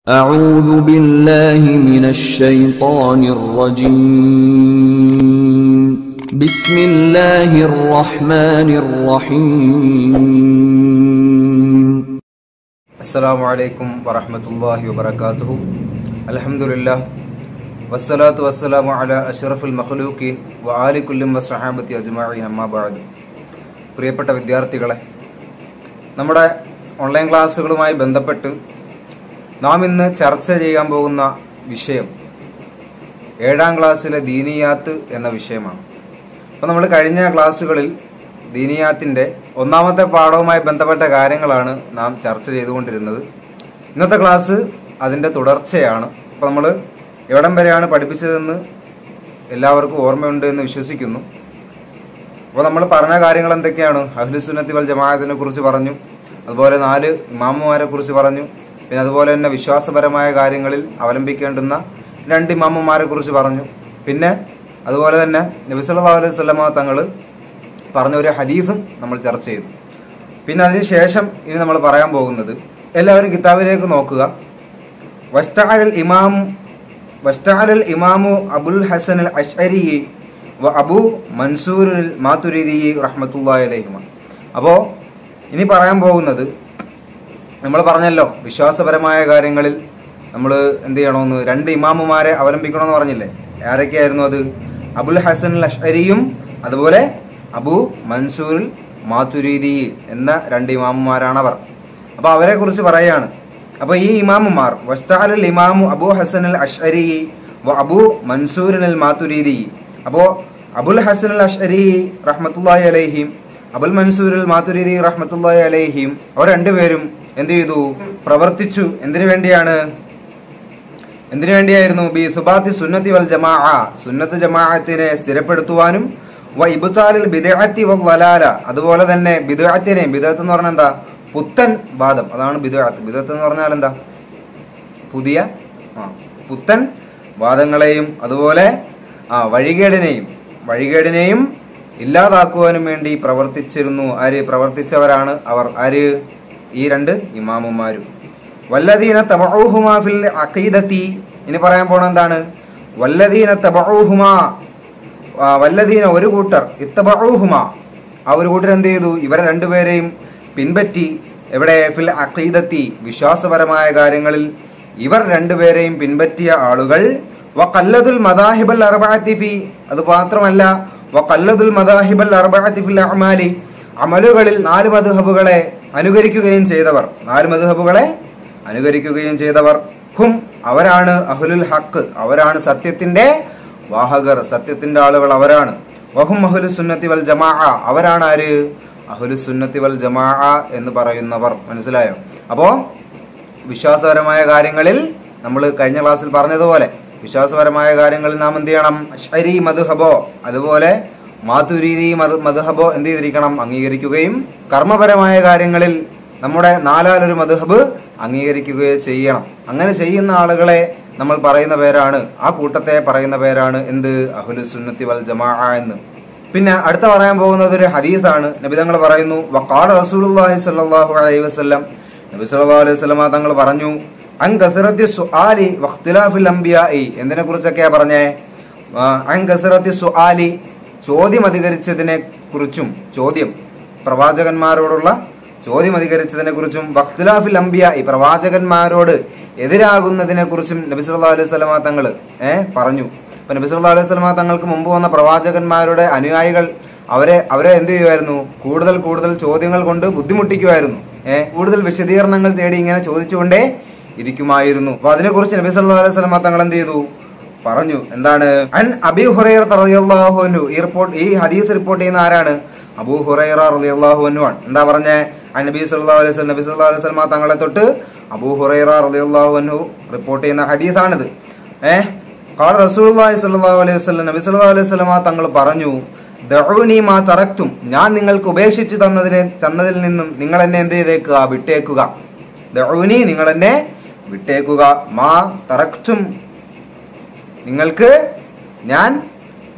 أعوذ بالله من الشيطان الرجيم بسم الله الرحمن الرحيم അസ്സലാമു അലൈക്കും വറഹ്മത്തുള്ളാഹി വബറകാതുഹു അൽഹംദുലില്ലാഹ് വസ്സലാത്തു വസ്സലാമു അലാ അഷ്റഫുൽ മഖ്ലൂഖീൻ വ ആലി കുല്ലിം വസ്സഹാബത്തി അജ്മഈൻ അമ്മാ ബഅദ് പ്രിയപ്പെട്ട വിദ്യാർത്ഥികളെ നമ്മുടെ ഓൺലൈൻ ക്ലാസ്സുകളുമായി ബന്ധപ്പെട്ട് നാം ഇന്ന് ചർച്ച ചെയ്യാൻ പോകുന്ന വിഷയം ഏഴാം ക്ലാസ്സിലെ ദീനിയാത്ത് എന്ന വിഷയമാണ് അപ്പോൾ നമ്മൾ കഴിഞ്ഞ ക്ലാസ്സുകളിൽ ദീനിയാത്തിന്റെ ഒന്നാമത്തെ പാഠവുമായി ബന്ധപ്പെട്ട കാര്യങ്ങളാണ് നാം ചർച്ച ചെയ്തുകൊണ്ടിരുന്നത് ഇന്നത്തെ ക്ലാസ് അതിന്റെ തുടർച്ചയാണ് അപ്പോൾ നമ്മൾ എവിടം വരെയാണ് പഠിപ്പിച്ചതെന്ന് എല്ലാവർക്കും ഓർമ്മയുണ്ട് എന്ന് വിശ്വസിക്കുന്നു അപ്പോൾ നമ്മൾ പറഞ്ഞ കാര്യങ്ങൾ എന്തൊക്കെയാണ് അഹ്ലുസുന്നത്തി വൽ ജമാഅത്തിനെ കുറിച്ച് പറഞ്ഞു അതുപോലെ നാല് ഇമാമുമാരെ കുറിച്ച് പറഞ്ഞു പിന്നെ അതുപോലെ തന്നെ വിശ്വാസപരമായ കാര്യങ്ങളിൽ അവലംബിക്കേണ്ടുന്ന രണ്ട് ഇമാമുമാരെ കുറിച്ച് പറഞ്ഞു പിന്നെ അതുപോലെ തന്നെ നബി സല്ലല്ലാഹു അലൈഹി വസല്ലമ തങ്ങൾ പറഞ്ഞ ഒരു ഹദീസും നമ്മൾ ചർച്ച ചെയ്തു പിന്നെ അതിനുശേഷം ഇനി നമ്മൾ പറയാൻ പോകുന്നത് എല്ലാവരും കിതാബിലേക്ക് നോക്കുക വസ്തഅലൽ ഇമാം വസ്തഅലൽ ഇമാമു അബുൽ ഹസൻ അൽ അഷ്അരി വ അബു മൻസൂർ മാതുരിദി റഹ്മത്തുള്ളാഹി അലൈഹിമ അപ്പോൾ ഇനി പറയാൻ പോകുന്നത് നമ്മൾ പറഞ്ഞല്ലോ വിശ്വാസപരമായ കാര്യങ്ങളിൽ നമ്മൾ എന്ത് ചെയ്യണമെന്ന് രണ്ട് ഇമാമുമാരെ അവലംബിക്കണമെന്ന് പറഞ്ഞില്ലേ ആരൊക്കെയായിരുന്നു അത് അബുൽ ഹസൻ അൽ അഷ്അരിയും അതുപോലെ അബു മൻസൂർ മാതുരീദി എന്ന രണ്ട് ഇമാമുമാരാണ് അവർ അപ്പോൾ അവരെ കുറിച്ച് പറയുകയാണ് അപ്പോൾ ഈ ഇമാമുമാർ വസ്താലുൽ ഇമാമു അബു ഹസൻ അൽ അഷ്അരി വ അബു മൻസൂർ അൽ മാതുരീദി അപ്പോൾ അബുൽ ഹസൻ അൽ അഷ്അരി റഹ്മത്തുള്ളാഹി അലൈഹിം അബുൽ മൻസൂർ അൽ മാതുരീദി റഹ്മത്തുള്ളാഹി അലൈഹിം അവർ രണ്ടുപേരും എന്ത് ചെയ്തു പ്രവർത്തിച്ചു എന്തിനു വേണ്ടിയാണ് എന്തിനു വേണ്ടിയായിരുന്നു ബി സുബാത്തി സുന്നത്തി വൽ ജമാ സുന്നത്ത് ജമാഅത്തിനെ സ്ഥിരപ്പെടുത്തുവാനും വ ഇബുത്താലിൽ ബിദഅത്തി വ വലാല അതുപോലെ തന്നെ ബിദഅത്തിനെ ബിദഅത്ത് എന്ന് പറഞ്ഞാൽ എന്താ പുത്തൻ വാദം അതാണ് ബിദഅത്ത് ബിദഅത്ത് എന്ന് പറഞ്ഞാൽ എന്താ പുതിയ ആ പുത്തൻ വാദങ്ങളെയും അതുപോലെ ആ വഴികേടിനെയും വഴികേടിനെയും ഇല്ലാതാക്കുവാനും വേണ്ടി പ്രവർത്തിച്ചിരുന്നു ആര് പ്രവർത്തിച്ചവരാണ് അവർ ആര് ഈ രണ്ട് ഇമാമുമാരും വല്ലദീന തബഊഹുമാ ഫിൽ അഖീദത്തി ഇനി പറയാൻ പോണ എന്താണ് വല്ലദീന തബഊഹുമാ ആ, വല്ലദീന ഒരു കൂട്ടർ ഇത്തബഊഹുമ ആ ഒരു കൂട്ടർ എന്ത് ചെയ്തു ഇവരെ രണ്ടുപേരെയും പിൻപറ്റി എവിടെ ഫിൽ അഖീദത്തി വിശ്വാസപരമായ കാര്യങ്ങളിൽ ഇവർ രണ്ടുപേരെയും പിൻപറ്റിയ ആളുകൾ വഖല്ലദുൽ മദാഹിബൽ അർബഅത്തി ഫി അത് മാത്രമല്ല വഖല്ലദുൽ മദാഹിബൽ അർബഅത്തി ഫിൽ അഅമാലി അമലുകളിൽ നാല് മദ്ഹബുകളെ അനുകരിക്കുകയും ചെയ്തവർ നാല് മദ്ഹബുകളെ അനുകരിക്കുകയും ചെയ്തവർ ഹും അവരാണ് അഹ്ലുൽ ഹക്ക് അവരാണ് സത്യത്തിന്റെ വാഹകർ സത്യത്തിന്റെ ആളുകൾ അവരാണ് വഹും അഹ്ലു സുന്നത്തി വൽ ജമാ അവരാണ് ആര് അഹ്ലു സുന്നത്തി വൽ ജമാ എന്ന് പറയുന്നവർ മനസ്സിലായോ അപ്പോ വിശ്വാസപരമായ കാര്യങ്ങളിൽ നമ്മൾ കഴിഞ്ഞ ക്ലാസ്സിൽ പറഞ്ഞതുപോലെ വിശ്വാസപരമായ കാര്യങ്ങളിൽ നാം എന്ത് ചെയ്യണം അഷ്അരി മധുഹബോ അതുപോലെ മാതുരീതി മധുഹബോ എന്ത് ചെയ്തിരിക്കണം അംഗീകരിക്കുകയും കർമ്മപരമായ കാര്യങ്ങളിൽ നമ്മുടെ നാലാലൊരു മധുഹബ് അംഗീകരിക്കുകയോ ചെയ്യണം അങ്ങനെ ചെയ്യുന്ന ആളുകളെ നമ്മൾ പറയുന്ന പേരാണ് ആ കൂട്ടത്തെ പറയുന്ന പേരാണ് എന്ത് അഹുലു സുന്നത്തി വൽ ജമാ എന്ന് പിന്നെ അടുത്ത പറയാൻ പോകുന്നത് ഒരു ഹദീസാണ് നബിതങ്ങൾ പറയുന്നു വഖാല റസൂലുള്ളാഹി സ്വല്ലല്ലാഹു അലൈഹി വസല്ലം നബി സല്ലല്ലാഹു അലൈഹി വസല്ലമ തങ്ങൾ പറഞ്ഞു അൻ കസറത്തി സുആലി വഖ്തിലാഫിൽ അംബിയാഇ എന്തിനെ കുറിച്ചൊക്കെയാ പറഞ്ഞേ ആ, അൻ കസറത്തി സുആലി ചോദ്യം അധികരിച്ചതിനെ കുറിച്ചും ചോദ്യം പ്രവാചകന്മാരോടുള്ള ചോദ്യം അധികരിച്ചതിനെ കുറിച്ചും വഖ്തിലാഫിൽ അംബിയാഇ പ്രവാചകന്മാരോട് എതിരാകുന്നതിനെ കുറിച്ചും നബി സല്ലല്ലാഹു അലൈഹി വസല്ലമ തങ്ങൾ ഏഹ് പറഞ്ഞു അപ്പൊ നബി സല്ലല്ലാഹു അലൈഹി വസല്ലമ തങ്ങൾക്ക് മുമ്പ് വന്ന പ്രവാചകന്മാരുടെ അനുയായികൾ അവരെ അവരെ എന്ത് ചെയ്യുമായിരുന്നു കൂടുതൽ കൂടുതൽ ചോദ്യങ്ങൾ കൊണ്ട് ബുദ്ധിമുട്ടിക്കുമായിരുന്നു ഏഹ് കൂടുതൽ വിശദീകരണങ്ങൾ തേടി ഇങ്ങനെ ചോദിച്ചുകൊണ്ടേ ഇരിക്കുമായിരുന്നു അപ്പൊ അതിനെക്കുറിച്ച് നബി സല്ലല്ലാഹു അലൈഹി വസല്ലമ തങ്ങൾ എന്ത് ചെയ്തു പറഞ്ഞു എന്താണ് അൻ അബി ഹുറൈറ റളിയല്ലാഹു അൻഹു ഈ റിപ്പോർട്ട് ഈ ഹദീസ് റിപ്പോർട്ട് ചെയ്യുന്ന ആരാണ് അബൂ ഹുറൈറ റളിയല്ലാഹു അൻഹു ആണ് എന്താ പറഞ്ഞേ അൻ നബി സല്ലല്ലാഹു അലൈഹി വസല്ലം നബി സല്ലല്ലാഹു അലൈഹി വസല്ലമ തങ്ങളെ തൊട്ട് അബൂ ഹുറൈറ റളിയല്ലാഹു അൻഹു റിപ്പോർട്ട് ചെയ്യുന്ന ഹദീസാണിത് ഏഹ് ഖാല റസൂലുള്ളാഹി സ്വല്ലല്ലാഹു അലൈഹി വസല്ലം നബി സല്ലല്ലാഹു അലൈഹി വസല്ലമ തങ്ങൾ പറഞ്ഞു ദഊനി മാ തറക്തും ഞാൻ നിങ്ങൾക്ക് ഉപേക്ഷിച്ചു തന്നതിനെ തന്നതിൽ നിന്നും നിങ്ങൾ എന്നെ എന്ത് ചെയ്തേക്കുക വിട്ടേക്കുക ദഊനി നിങ്ങൾ എന്നെ വിട്ടേക്കുക മാ തറക്തും നിങ്ങൾക്ക് ഞാൻ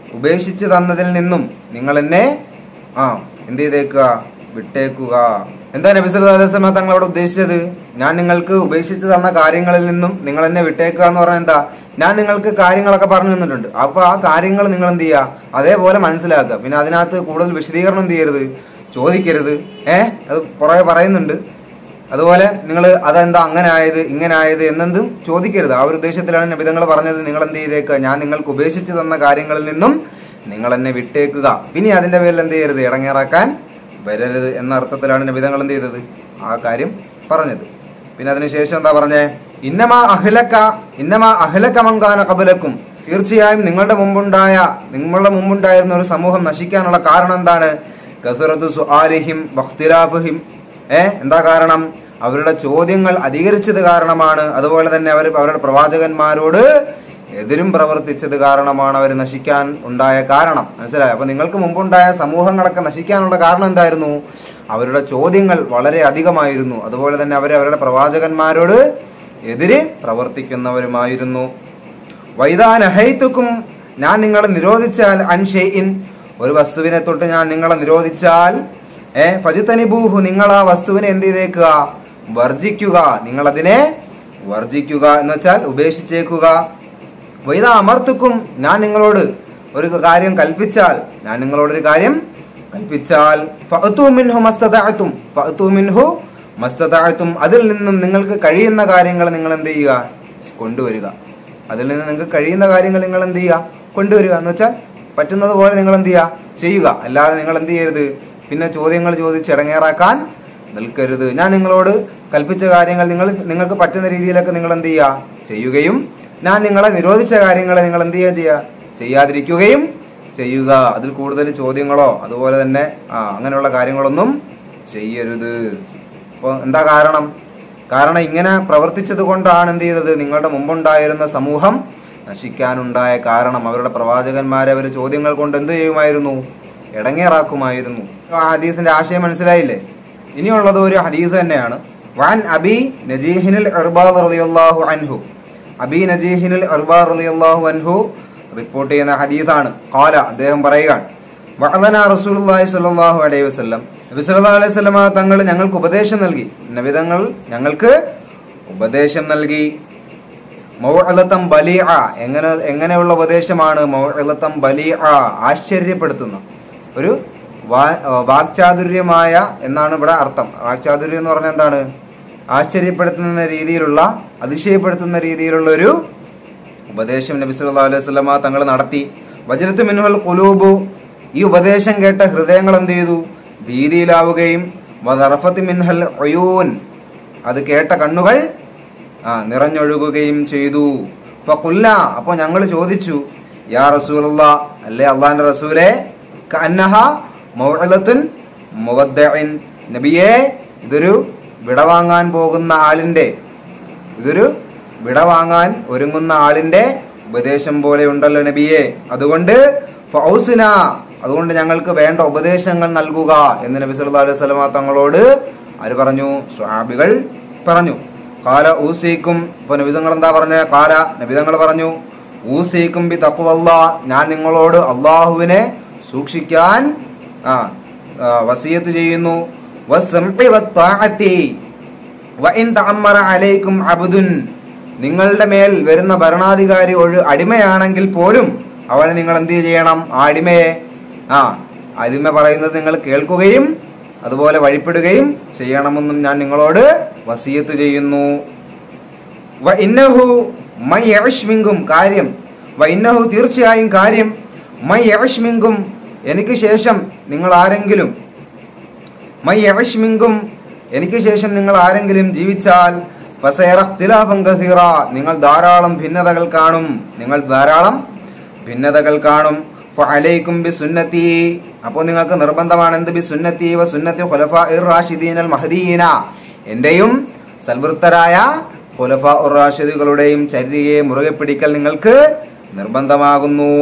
ഉപേക്ഷിച്ചു തന്നതിൽ നിന്നും നിങ്ങൾ എന്നെ ആ എന്ത് ചെയ്തേക്കുക വിട്ടേക്കുക എന്താ നബി സല്ലല്ലാഹു അലൈഹി വസല്ലം തങ്ങളോട് ഉദ്ദേശിച്ചത് ഞാൻ നിങ്ങൾക്ക് ഉപേക്ഷിച്ചു തന്ന കാര്യങ്ങളിൽ നിന്നും നിങ്ങൾ എന്നെ വിട്ടേക്കുക എന്ന് പറഞ്ഞാൽ എന്താ ഞാൻ നിങ്ങൾക്ക് കാര്യങ്ങളൊക്കെ പറഞ്ഞു തന്നിട്ടുണ്ട് അപ്പൊ ആ കാര്യങ്ങൾ നിങ്ങൾ എന്ത് ചെയ്യുക അതേപോലെ മനസ്സിലാക്കുക പിന്നെ അതിനകത്ത് കൂടുതൽ വിശദീകരണം എന്ത് ചെയ്യരുത് ചോദിക്കരുത് ഏഹ് അത് പുറകെ പറയുന്നുണ്ട് അതുപോലെ നിങ്ങൾ അതെന്താ അങ്ങനെ ആയത് ഇങ്ങനെ ആയത് എന്നെന്തും ചോദിക്കരുത് ആ ഒരു ഉദ്ദേശത്തിലാണ് നബിതങ്ങൾ പറഞ്ഞത് നിങ്ങൾ എന്ത് ചെയ്തേക്കുക ഞാൻ നിങ്ങൾക്ക് ഉപേക്ഷിച്ചു തന്ന കാര്യങ്ങളിൽ നിന്നും നിങ്ങൾ എന്നെ വിട്ടേക്കുക പിന്നെ അതിന്റെ പേരിൽ എന്ത് ചെയ്യരുത് ഇടങ്ങേറാക്കാൻ വരരുത് എന്ന അർത്ഥത്തിലാണ് നബിതങ്ങൾ എന്ത് ചെയ്തത് ആ കാര്യം പറഞ്ഞത് പിന്നെ അതിനുശേഷം എന്താ പറഞ്ഞേ ഇന്നമാ അഹ്ലക്ക ഇന്നമാ അഹ്ലക്ക മങ്കാന കബലക്കും തീർച്ചയായും നിങ്ങളുടെ മുമ്പുണ്ടായ നിങ്ങളുടെ മുമ്പുണ്ടായിരുന്ന ഒരു സമൂഹം നശിക്കാനുള്ള കാരണം എന്താണ് കസുറത്ത് സുആലിഹിം ബഖ്തിലാഫുഹിം ഏ എന്താ കാരണം അവരുടെ ചോദ്യങ്ങൾ അധികരിച്ചത് കാരണമാണ് അതുപോലെ തന്നെ അവർ അവരുടെ പ്രവാചകന്മാരോട് എതിരും പ്രവർത്തിച്ചത് കാരണമാണ് അവർ നശിക്കാൻ ഉണ്ടായ കാരണം മനസ്സിലായോ അപ്പൊ നിങ്ങൾക്ക് മുമ്പുണ്ടായ സമൂഹങ്ങളൊക്കെ നശിക്കാനുള്ള കാരണം എന്തായിരുന്നു അവരുടെ ചോദ്യങ്ങൾ വളരെ അധികമായിരുന്നു അതുപോലെ തന്നെ അവർ അവരുടെ പ്രവാചകന്മാരോട് എതിരെ പ്രവർത്തിക്കുന്നവരുമായിരുന്നു വൈദാനഹൈത്തുക്കും ഞാൻ നിങ്ങളെ നിരോധിച്ചാൽ അൻഷെയിൻ ഒരു വസ്തുവിനെ തൊട്ട് ഞാൻ നിങ്ങളെ നിരോധിച്ചാൽ ഏ ഫജിത്തനിബൂഹു നിങ്ങൾ ആ വസ്തുവിനെ എന്ത് ചെയ്തേക്കുക വർജിക്കുക നിങ്ങൾ അതിനെ വർജിക്കുക എന്ന് വെച്ചാൽ ഉപേക്ഷിച്ചേക്കുക വൈദ അമർത്തുക്കും ഞാൻ നിങ്ങളോട് ഒരു കാര്യം കൽപ്പിച്ചാൽ ഞാൻ നിങ്ങളോട് ഒരു കാര്യം കൽപ്പിച്ചാൽ ഫഅ്തു മിൻഹു മസ്തദഅതും ഫഅ്തു മിൻഹു മസ്തദഅതും അതിൽ നിന്നും നിങ്ങൾക്ക് കഴിയുന്ന കാര്യങ്ങൾ നിങ്ങൾ എന്ത് ചെയ്യുക കൊണ്ടുവരിക അതിൽ നിന്ന് നിങ്ങൾക്ക് കഴിയുന്ന കാര്യങ്ങൾ നിങ്ങൾ എന്ത് ചെയ്യുക കൊണ്ടുവരിക എന്ന് വെച്ചാൽ പറ്റുന്നത് പോലെ നിങ്ങൾ എന്ത് ചെയ്യുക ചെയ്യുക അല്ലാതെ നിങ്ങൾ എന്ത് ചെയ്യരുത് പിന്നെ ചോദ്യങ്ങൾ ചോദിച്ച് ഇടങ്ങേറാക്കാൻ നിൽക്കരുത് ഞാൻ നിങ്ങളോട് കൽപ്പിച്ച കാര്യങ്ങൾ നിങ്ങൾ നിങ്ങൾക്ക് പറ്റുന്ന രീതിയിലൊക്കെ നിങ്ങൾ എന്ത് ചെയ്യുക ചെയ്യുകയും ഞാൻ നിങ്ങളെ നിരോധിച്ച കാര്യങ്ങളെ നിങ്ങൾ എന്ത് ചെയ്യുക ചെയ്യുക ചെയ്യാതിരിക്കുകയും ചെയ്യുക അതിൽ കൂടുതൽ ചോദ്യങ്ങളോ അതുപോലെ തന്നെ ആ അങ്ങനെയുള്ള കാര്യങ്ങളൊന്നും ചെയ്യരുത് അപ്പോൾ എന്താ കാരണം കാരണം ഇങ്ങനെ പ്രവർത്തിച്ചത് കൊണ്ടാണ് എന്ത് ചെയ്തത് നിങ്ങളുടെ മുമ്പുണ്ടായിരുന്ന സമൂഹം നശിക്കാനുണ്ടായ കാരണം അവരുടെ പ്രവാചകന്മാരെ അവർ ചോദ്യങ്ങൾ കൊണ്ട് എന്ത് ചെയ്യുമായിരുന്നു ഇടങ്ങേറാക്കുമായിരുന്നു ആ ഹദീസിന്റെ ആശയം മനസ്സിലായില്ലേ ഇനിയുള്ളത് ഒരു ഹദീസ് തന്നെയാണ് വാൻ അബി നജീഹിനുൽ ഇർബാദ് റളിയല്ലാഹു അൻഹു അബി നജീഹിനുൽ ഇർബാദ് റളിയല്ലാഹു അൻഹു റിപ്പോർട്ട് ചെയ്യുന്ന ഹദീസാണ് ഖാല അദ്ദേഹം പറയുകയാണ് വഅദന റസൂലുള്ളാഹി സ്വല്ലല്ലാഹു അലൈഹി വസല്ലം നബി സല്ലല്ലാഹു അലൈഹി വസല്ലമ തങ്ങൾ ഞങ്ങൾക്ക് ഉപദേശം നൽകി നബി തങ്ങൾ ഞങ്ങൾക്ക് ഉപദേശം നൽകി മൗഅലത്തം ബലിഅ എങ്ങനെ എങ്ങനെയുള്ള ഉപദേശമാണ് മൗഅലത്തം ബലിഅ ആശ്ചര്യപ്പെടുത്തുന്ന ഒരു വാ- വാക്ചാതുര്യമായ എന്നാണ് ഇവിടെ അർത്ഥം വാക്ചാതുര്യം എന്ന് പറഞ്ഞാൽ എന്താണ് ആശ്ചര്യപ്പെടുത്തുന്ന രീതിയിലുള്ള അതിശയപ്പെടുത്തുന്ന രീതിയിലുള്ള ഒരു ഉപദേശം നബി സല്ലല്ലാഹു അലൈഹി വസല്ലമ തങ്ങൾ നടത്തി വജ്രത്ത് മിൻഹുൽ ഖുലൂബു ഈ ഉപദേശം കേട്ട ഹൃദയങ്ങൾ എന്ത് ചെയ്തു ഭീതിയിലാവുകയും വദറഫത്ത് മിൻഹൽ ഉയൂൻ അത് കേട്ട കണ്ണുകൾ ആ നിറഞ്ഞൊഴുകുകയും ചെയ്തു ഫഖുല്ല അപ്പോൾ ഞങ്ങൾ ചോദിച്ചു യാ റസൂലുള്ള അല്ലേ അള്ളാന്റെ റസൂലെ കഅന്നഹ മൗഇദത്തുൻ മുവദ്ദഇൻ നബിയേ ഇതൊരു വിടവാങ്ങാൻ പോകുന്ന ആളിന്റെ ഇതൊരു വിട വാങ്ങാൻ ഒരുങ്ങുന്ന ആളിന്റെ ഉപദേശം പോലെ ഉണ്ടല്ലോ നബിയെ അതുകൊണ്ട് ഫൗസിന അതുകൊണ്ട് ഞങ്ങൾക്ക് വേണ്ട ഉപദേശങ്ങൾ നൽകുക എന്ന് നബി സല്ലല്ലാഹു അലൈഹി വസല്ലമ തങ്ങളോട് ആര് പറഞ്ഞു സ്വഹാബികൾ പറഞ്ഞു കാല ഊസീക്കും ഇപ്പൊ നബിതങ്ങൾ എന്താ പറഞ്ഞ കാല നബിതങ്ങൾ പറഞ്ഞു ഊസീക്കും ബി തഖ്വല്ലാ ഞാൻ നിങ്ങളോട് അള്ളാഹുവിനെ സൂക്ഷിക്കാൻ ആ ആ, വസിയത്ത് ചെയ്യുന്നു വസ്സംഇ വത്താഅത്തി വഇൻ തഅമ്മറ അലൈക്കും അബ്ദുൻ നിങ്ങളുടെ മേൽ വരുന്ന ഭരണാധികാരി ഒരു അടിമയാണെങ്കിൽ പോലും അവനെ നിങ്ങൾ എന്ത് ചെയ്യണം ആ അടിമയെ ആ അടിമ പറയുന്നത് നിങ്ങൾ കേൾക്കുകയും അതുപോലെ വഴിപ്പെടുകയും ചെയ്യണമെന്നും ഞാൻ നിങ്ങളോട് വസീയത്ത് ചെയ്യുന്നു വ ഇന്നഹു മൈ യഷ്മിങ്കും കാര്യം വ ഇന്നഹു തീർച്ചയായും കാര്യം മൈ യഷ്മിങ്കും എനിക്ക് ശേഷം നിങ്ങൾ ആരെങ്കിലും മൈ യഷ്മിങ്കും എനിക്ക് ശേഷം നിങ്ങൾ ആരെങ്കിലും ജീവിച്ചാൽ ഫസയറ ഇഖ്തിലാഫൻ കസീറ നിങ്ങൾ ധാരാളം ഭിന്നതകൾ കാണും നിങ്ങൾ ധാരാളം ഭിന്നതകൾ കാണും ഫഅലൈക്കും ബി സുന്നത്തി അപ്പോൾ നിങ്ങൾക്ക് നിർബന്ധമാണ് എന്ത് ബി സുന്നത്തി വ സുന്നത്തി ഖുലഫാഇർ റാഷിദീൻ അൽ മഹദീന എന്റെയും സൽവൃത്തരായ ഖുലഫാ ഉർ റാഷിദുകളുടെയും ചര്യയെ മുറുകെ പിടിക്കൽ നിങ്ങൾക്ക് നിർബന്ധമാകുന്നു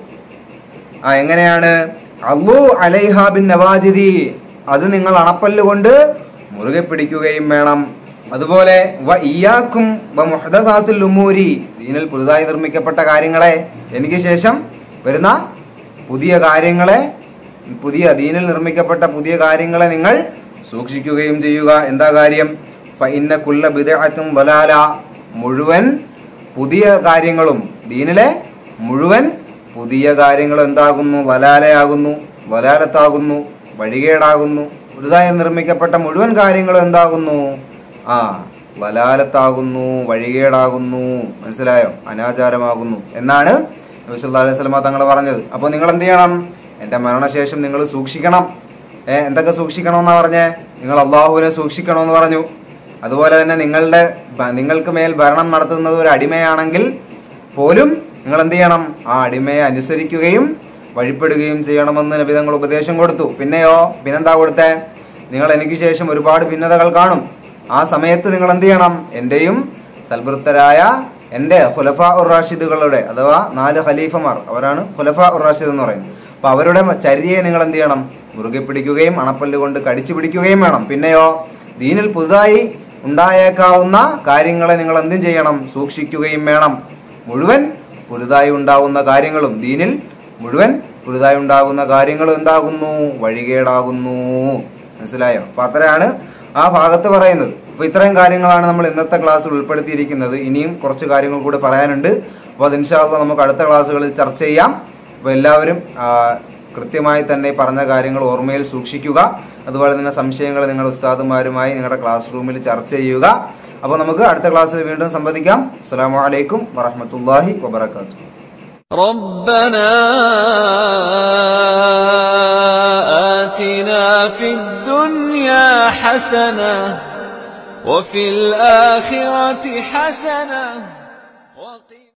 ആ എങ്ങനെയാണ് അള്ളു അലൈഹ ബിൻ നവാജിദി അത് നിങ്ങൾ അണപ്പല്ല് കൊണ്ട് മുറുകെ പിടിക്കുകയും വേണം അതുപോലെ വ ഇയാക്കും വ മുഹദസാത്തുൽ ഉമൂരി ദീനിൽ പുതുതായി നിർമ്മിക്കപ്പെട്ട കാര്യങ്ങളെ എനിക്ക് ശേഷം വരുന്ന പുതിയ കാര്യങ്ങളെ പുതിയ ദീനിൽ നിർമ്മിക്കപ്പെട്ട പുതിയ കാര്യങ്ങളെ നിങ്ങൾ സൂക്ഷിക്കുകയും ചെയ്യുക എന്താ കാര്യം ഫഇന്ന കുല്ല ബിദ്അത്തും വലാല മുഴുവൻ പുതിയ കാര്യങ്ങളും ദീനിലെ മുഴുവൻ പുതിയ കാര്യങ്ങൾ എന്താകുന്നു വലാലയാകുന്നു വലാലത്താകുന്നു വഴികേടാകുന്നു പുതുതായി നിർമ്മിക്കപ്പെട്ട മുഴുവൻ കാര്യങ്ങളും എന്താകുന്നു ആ വലാലത്താകുന്നു വഴികേടാകുന്നു മനസ്സിലായോ അനാചാരമാകുന്നു എന്നാണ് നബി സല്ലല്ലാഹു അലൈഹി വസല്ലമ തങ്ങൾ പറഞ്ഞത് അപ്പോൾ നിങ്ങൾ എന്ത് ചെയ്യണം എന്റെ മരണശേഷം നിങ്ങൾ സൂക്ഷിക്കണം ഏ എന്തൊക്കെ സൂക്ഷിക്കണം എന്നാ പറഞ്ഞേ നിങ്ങൾ അള്ളാഹുവിനെ സൂക്ഷിക്കണമെന്ന് പറഞ്ഞു അതുപോലെ തന്നെ നിങ്ങളുടെ ബ- നിങ്ങൾക്ക് മേൽ ഭരണം നടത്തുന്നത് ഒരു അടിമയാണെങ്കിൽ പോലും നിങ്ങൾ എന്ത് ചെയ്യണം ആ അടിമയെ അനുസരിക്കുകയും വഴിപ്പെടുകയും ചെയ്യണമെന്ന് നബി തങ്ങൾ ഉപദേശം കൊടുത്തു പിന്നെയോ പിന്നെന്താ കൊടുത്തേ നിങ്ങൾ എനിക്ക് ശേഷം ഒരുപാട് ഭിന്നതകൾ കാണും ആ സമയത്ത് നിങ്ങൾ എന്ത് ചെയ്യണം എന്റെയും സൽവൃത്തരായ എന്റെ ഖുലഫ ഉർ റാഷിദുകളുടെ അഥവാ നാല് ഖലീഫമാർ അവരാണ് ഖുലഫ ഉർ റാഷിദ് എന്ന് പറയുന്നത് അപ്പൊ അവരുടെ ചര്യയെ നിങ്ങൾ എന്ത് ചെയ്യണം മുറുകെ പിടിക്കുകയും അണപ്പല്ല് കൊണ്ട് കടിച്ചു പിടിക്കുകയും വേണം പിന്നെയോ ദീനിൽ പുതുതായി ഉണ്ടായേക്കാവുന്ന കാര്യങ്ങളെ നിങ്ങൾ എന്തും ചെയ്യണം സൂക്ഷിക്കുകയും വേണം മുഴുവൻ പുതുതായി ഉണ്ടാവുന്ന കാര്യങ്ങളും ദീനിൽ മുഴുവൻ പുതുതായി ഉണ്ടാകുന്ന കാര്യങ്ങളും എന്താകുന്നു വഴികേടാകുന്നു മനസ്സിലായോ അപ്പൊ അത്രയാണ് ആ ഭാഗത്ത് പറയുന്നത് അപ്പൊ ഇത്രയും കാര്യങ്ങളാണ് നമ്മൾ ഇന്നത്തെ ക്ലാസ്സിൽ ഉൾപ്പെടുത്തിയിരിക്കുന്നത് ഇനിയും കുറച്ച് കാര്യങ്ങൾ കൂടെ പറയാനുണ്ട് അപ്പോൾ അത് ഇൻഷാല്ല നമുക്ക് അടുത്ത ക്ലാസ്സുകളിൽ ചർച്ച ചെയ്യാം അപ്പോൾ എല്ലാവരും ആ, കൃത്യമായി തന്നെ ഈ പറഞ്ഞ കാര്യങ്ങൾ ഓർമ്മയിൽ സൂക്ഷിക്കുക അതുപോലെ തന്നെ സംശയങ്ങൾ നിങ്ങൾ ഉസ്താദുമാരുമായി നിങ്ങളുടെ ക്ലാസ് റൂമിൽ ചർച്ച ചെയ്യുക അപ്പോൾ നമുക്ക് അടുത്ത ക്ലാസ്സിൽ വീണ്ടും സംവദിക്കാം അസ്സാം വലൈക്കും വറഹമത്തല്ലാഹി വബർക്കാത്തു ربنا آتنا في الدنيا حسنة وفي الآخرة حسنة